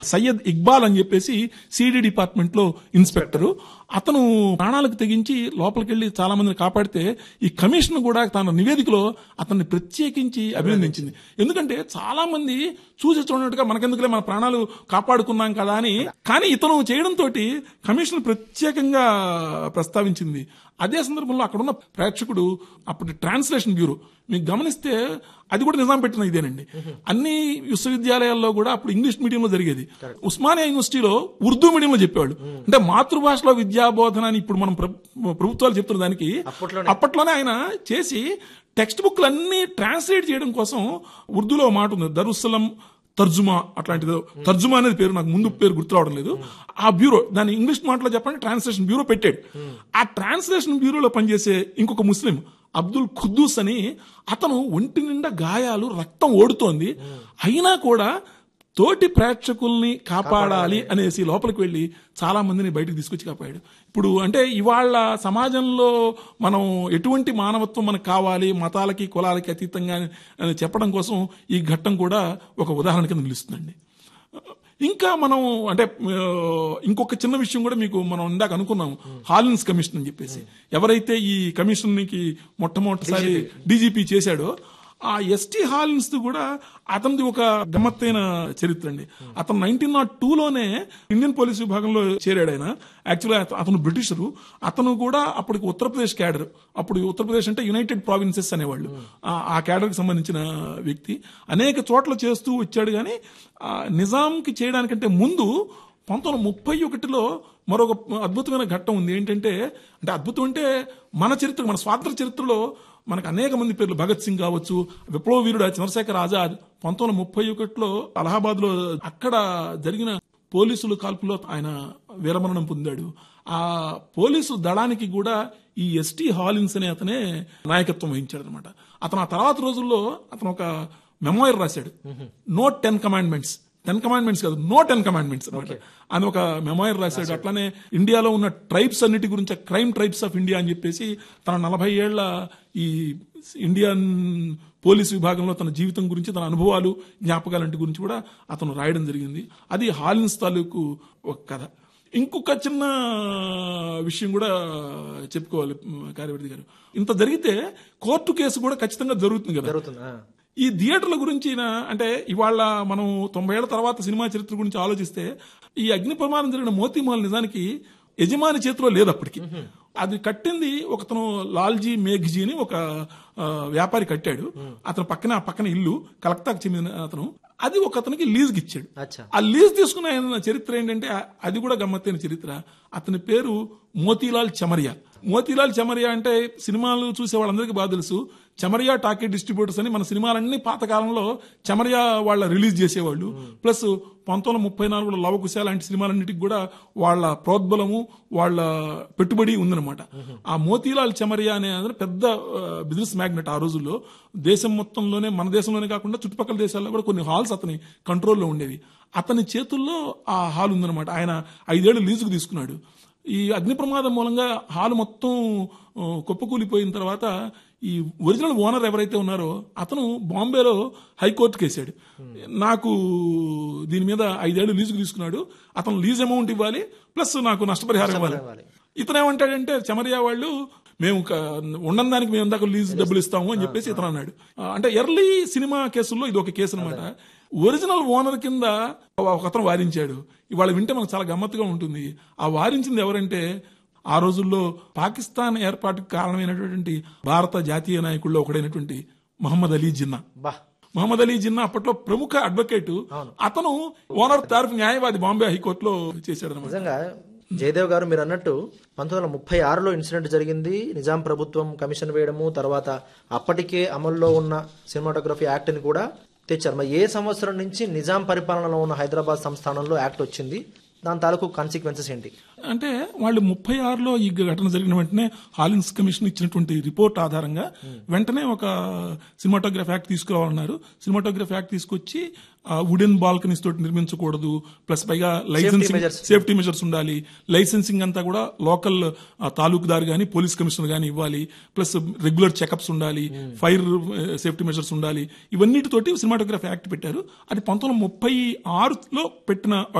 సయ్యద్ ఇక్బాల్ అని చెప్పేసి CD department లో ఇన్స్పెక్టర్ అతను ప్రాణాలకు తెగించి లోపలికి వెళ్లి చాలా మందిని కాపాడితే ఈ కమిషన్ కూడా తన నివేదికలో అతన్ని ప్రత్యేకించి అభినందించింది ఎందుకంటే చాలా మంది చూసి చూడనట్టుగా మనకెందుకులే మన ప్రాణాలు కాపాడుకున్నాం కదా అని కానీ ఇతను చేయడంతో కమిషన్ ప్రత్యేకంగా ప్రస్తావించింది అదే సందర్భంలో అక్కడున్న ప్రేక్షకుడు అప్పటి ట్రాన్స్లేషన్ బ్యూరో మీకు గమనిస్తే అది కూడా నిజాం పెట్టిన ఇదేనండి అన్ని విశ్వవిద్యాలయాల్లో కూడా అప్పుడు ఇంగ్లీష్ మీడియంలో జరిగేది ఉస్మానియా యూనివర్సిటీలో ఉర్దూ మీడియంలో చెప్పేవాళ్ళు అంటే మాతృభాషలో విద్యాబోధన అని ఇప్పుడు మనం ప్ర- ప్రభుత్వాలు చెప్తున్న దానికి అప్పట్లోనే ఆయన చేసి టెక్స్ట్ బుక్లు అన్ని ట్రాన్స్లేట్ చేయడం కోసం ఉర్దూలో ఒక మాట ఉంది దరుసలం తర్జుమా అట్లాంటిది తర్జుమా అనేది పేరు నాకు ముందు పేరు గుర్తు రావడం లేదు ఆ బ్యూరో దాని ఇంగ్లీష్ మాటలో చెప్పండి ట్రాన్స్లేషన్ బ్యూరో పెట్టాడు ఆ ట్రాన్స్లేషన్ బ్యూరోలో పనిచేసే ఇంకొక ముస్లిం అబ్దుల్ ఖుద్దూస్ అని అతను ఒంటి నిండా గాయాలు రక్తం ఓడుతోంది అయినా కూడా తోటి ప్రేక్షకుల్ని కాపాడాలి అనేసి లోపలికి వెళ్ళి చాలా మందిని బయటకు తీసుకొచ్చి కాపాడాడు ఇప్పుడు అంటే ఇవాళ సమాజంలో మనం ఎటువంటి మానవత్వం మనకు కావాలి మతాలకి కులాలకి అతీతంగా అని చెప్పడం కోసం ఈ ఘట్టం కూడా ఒక ఉదాహరణ కింద నిలుస్తుందండి ఇంకా మనం అంటే ఆ, ఇంకొక చిన్న విషయం కూడా మీకు మనం ఇందాక అనుకున్నాం హాలిన్స్ కమిషన్ అని చెప్పేసి ఎవరైతే ఈ కమిషన్ కి మొట్టమొదటిసారి డీజీపీ చేశాడో ఆ ఎస్టీ హాలిన్స్ కూడా అతనిది ఒక గమ్మత్తైన చరిత్ర అండి అతను నైన్టీన్ నాట్ టూలోనే ఇండియన్ పోలీస్ విభాగంలో చేరాడు ఆయన యాక్చువల్గా అతను బ్రిటిషరు అతను కూడా అప్పటికి ఉత్తరప్రదేశ్ క్యాడర్ అప్పుడు ఉత్తరప్రదేశ్ అంటే యునైటెడ్ ప్రావిన్సెస్ అనేవాళ్ళు ఆ- ఆ క్యాడర్కి సంబంధించిన వ్యక్తి అనేక చోట్ల చేస్తూ వచ్చాడు కానీ ఆ, నిజాంకి చేయడానికంటే ముందు పంతొమ్మిది వందల ముప్పై ఒకటిలో మరొక అద్భుతమైన ఘట్టం ఉంది ఏంటంటే అంటే అద్భుతం అంటే మన చరిత్ర మన స్వాతంత్ర చరిత్రలో మనకు అనేక మంది పేర్లు భగత్ సింగ్ కావచ్చు విప్లవ వీరుడు చంద్రశేఖర్ ఆజాద్ పంతొమ్మిది వందల ముప్పై ఒకటిలో అలహాబాద్ లో అక్కడ జరిగిన పోలీసుల కాల్పులో ఆయన వీరమరణం పొందాడు ఆ పోలీసు దళానికి కూడా ఈ ఎస్టీ హాలిన్స్ అనే అతనే నాయకత్వం వహించాడు అనమాట అతను ఆ తర్వాత రోజుల్లో అతను ఒక మెమోయర్ రాశాడు no ten commandments ten commandments కాదు నో టెన్ కమాండ్మెంట్స్ అనమాట అని ఒక మెమోయర్ రాశాడు అట్లానే ఇండియాలో ఉన్న ట్రైబ్స్ అన్నిటి గురించి క్రైమ్ ట్రైబ్స్ ఆఫ్ ఇండియా అని చెప్పేసి తన నలభై ఏళ్ల ఈ ఇండియన్ పోలీస్ విభాగంలో తన జీవితం గురించి తన అనుభవాలు జ్ఞాపకాలంటి గురించి కూడా అతను రాయడం జరిగింది అది హాలిన్స్ తాలూకు ఒక కథ ఇంకొక చిన్న విషయం కూడా చెప్పుకోవాలి కార్యవర్తి గారు ఇంత జరిగితే కోర్టు కేసు కూడా ఖచ్చితంగా జరుగుతుంది కదా జరుగుతుంది ఆ. ఈ థియేటర్ల గురించి నా- అంటే ఇవాళ మనం తొంభై ఏళ్ల తర్వాత సినిమా చరిత్ర గురించి ఆలోచిస్తే ఈ అగ్ని ప్రమాదం జరిగిన మోతీమాల్ నిజానికి యజమాని చేతిలో లేదు అప్పటికి అది కట్టింది ఒకతను లాల్జీ మేఘ్జీ అని ఒక ఆ, వ్యాపారి కట్టాడు అతను పక్కన ఆ పక్కన ఇల్లు కలక్తాకు చెందిన అతను అది ఒక అతనికి లీజ్కి ఇచ్చాడు అచ్చా ఆ లీజ్ తీసుకున్న ఆయన చరిత్ర ఏంటంటే ఆ- అది కూడా గమ్మత్తైన చరిత్ర అతని పేరు మోతీలాల్ చమరియా మోతీలాల్ చమరియా అంటే సినిమాలు చూసే వాళ్ళందరికీ బాగా తెలుసు చమరియా టాకీ డిస్ట్రిబ్యూటర్స్ అని మన సినిమాలన్నీ పాతకాలంలో చమరియా వాళ్ళ రిలీజ్ చేసేవాళ్ళు ప్లస్ పంతొమ్మిది వందల ముప్పై నాలుగులో లవకుశ లాంటి సినిమాలన్నిటికి కూడా వాళ్ళ ప్రోద్బలము వాళ్ళ పెట్టుబడి ఉందన్నమాట ఆ మోతీలాల్ చమరియా అనే అతను పెద్ద బిజినెస్ మ్యాగ్నెట్ ఆ రోజుల్లో దేశం మొత్తంలోనే మన దేశంలోనే కాకుండా చుట్టుపక్కల దేశాల్లో కూడా కొన్ని హాల్స్ అతని కంట్రోల్లో ఉండేవి అతని చేతుల్లో ఆ హాల్ ఉందన్నమాట ఆయన ఐదేళ్లు లీజుకు తీసుకున్నాడు ఈ అగ్ని ప్రమాదం మూలంగా హాల్ మొత్తం ఆ, కుప్పకూలిపోయిన తర్వాత ఈ ఒరిజినల్ ఓనర్ ఎవరైతే ఉన్నారో అతను బాంబేలో హైకోర్టు కేసాడు నాకు దీని మీద ఐదేళ్లు లీజుకు తీసుకున్నాడు అతను లీజ్ అమౌంట్ ఇవ్వాలి ప్లస్ నాకు నష్టపరిహారం ఇవ్వాలి ఇవ్వాలి. ఇతను ఏమంటాడంటే చమరియా వాళ్ళు మేము క- ఉన్న దానికి మేము ఇందాక లీజ్ డబ్బులు ఇస్తాము అని చెప్పేసి ఇతను అన్నాడు ఆ, అంటే ఎర్లీ సినిమా కేసుల్లో ఇది ఒక కేసు అనమాట ఒరిజినల్ ఓనర్ కింద ఒక అతను వారించాడు ఇవాళ వింటే మనకు చాలా గమ్మత్తుగా ఉంటుంది ఆ వారించింది ఎవరంటే ఆ రోజుల్లో పాకిస్తాన్ ఏర్పాటుకు కారణమైనటువంటి భారత జాతీయ నాయకుల్లో ఒకడైనటువంటి మహమ్మద్ అలీ జిన్నా బా మహమ్మద్ అలీ జిన్నా అప్పట్లో ప్రముఖ అడ్వకేట్ అతను ఓనర్ తరఫు న్యాయవాది బాంబే హైకోర్టులో చేశాడు అనమాట నిజంగా జయదేవ్ గారు మీరు అన్నట్టు పంతొమ్మిది వందల ముప్పై ఆరులో ఇన్సిడెంట్ జరిగింది నిజాం ప్రభుత్వం కమిషన్ వేయడము తర్వాత అప్పటికే అమల్లో ఉన్న సినిమాటోగ్రఫీ యాక్ట్ ని కూడా తెచ్చారు మరి ఏ సంవత్సరం నుంచి నిజాం పరిపాలనలో ఉన్న హైదరాబాద్ సంస్థానంలో యాక్ట్ వచ్చింది దాని తాలూకు కాన్సిక్వెన్సెస్ ఏంటి అంటే వాళ్ళు ముప్పై ఆరులో ఈ ఘటన జరిగిన వెంటనే హాలిన్స్ కమిషన్ ఇచ్చినటువంటి రిపోర్ట్ ఆధారంగా వెంటనే ఒక సినిమాటోగ్రఫీ యాక్ట్ తీసుకురావాలన్నారు సినిమాటోగ్రఫీ యాక్ట్ తీసుకొచ్చి వుడెన్ బాల్కనీస్ తోటి నిర్మించకూడదు ప్లస్ పైగా లైసెన్సింగ్ measures. సేఫ్టీ మెజర్స్ ఉండాలి లైసెన్సింగ్ అంతా కూడా లోకల్ తాలూకుదారు గాని పోలీస్ కమిషనర్ గాని ఇవ్వాలి ప్లస్ రెగ్యులర్ చెకప్స్ ఉండాలి ఫైర్ సేఫ్టీ మెజర్స్ ఉండాలి ఇవన్నిటితోటి సినిమాటోగ్రఫీ యాక్ట్ పెట్టారు అది పంతొమ్మిది ముప్పై ఆరులో పెట్టిన